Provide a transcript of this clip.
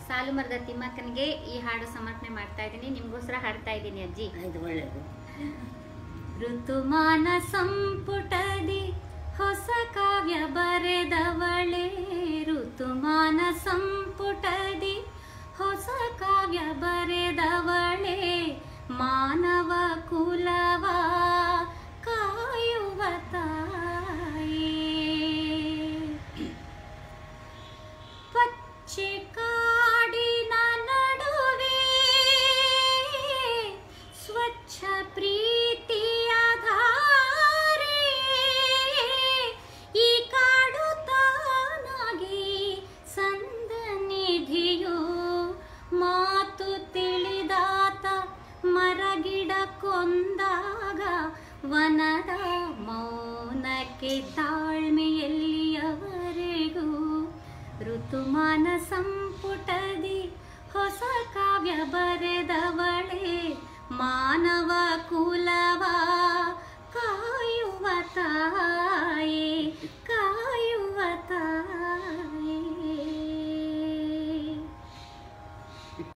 ಸಾಲು ಮರದ ತಿಮ್ಮಕ್ಕನಿಗೆ ಈ ಹಾಡು ಸಮರ್ಪಣೆ ಮಾಡ್ತಾ ಇದ್ದೀನಿ ನಿಮ್ಗೋಸ್ಕರ ಹಾಡ್ತಾ ಇದ್ದೀನಿ ಅಜ್ಜಿ ಆಯ್ತು ಒಳ್ಳೇದು ಋತುಮಾನ ಸಂಪುಟದಿ ಹೊಸ ಕಾವ್ಯ ಬರೆದವಳೆ ಋತುಮಾನ ಸಂಪುಟದಿ ಹೊಸ ಕಾವ್ಯ ಬರೆದವಳೆ ಮಾನವ ಕುಲವ ಕಾಯುವ ತಾಯಿ ಪಚ್ಚೆ ಕಾಡಿನ ನಡುವೆ ಸ್ವಚ್ಛ ಪ್ರೀತಿಯ ಧಾರೆ ಈ ಕಾಡು ತಾನಾಗಿ ಸಂದ ನಿಧಿಯು ಮಾತು ತಿಳಿದಾತ ಮರಗಿಡ ಕೊಂದಾಗ ವನದ ಮೌನಕ್ಕೆ ತಾಳ್ಮೆಯಲ್ಲಿಯವರೆಗೂ ಋತುಮಾನ ಸಂಪುಟದಿ ಹೊಸ ಕಾವ್ಯ ಬರೆದವಳೆ ಮಾನವ ಕುಲವ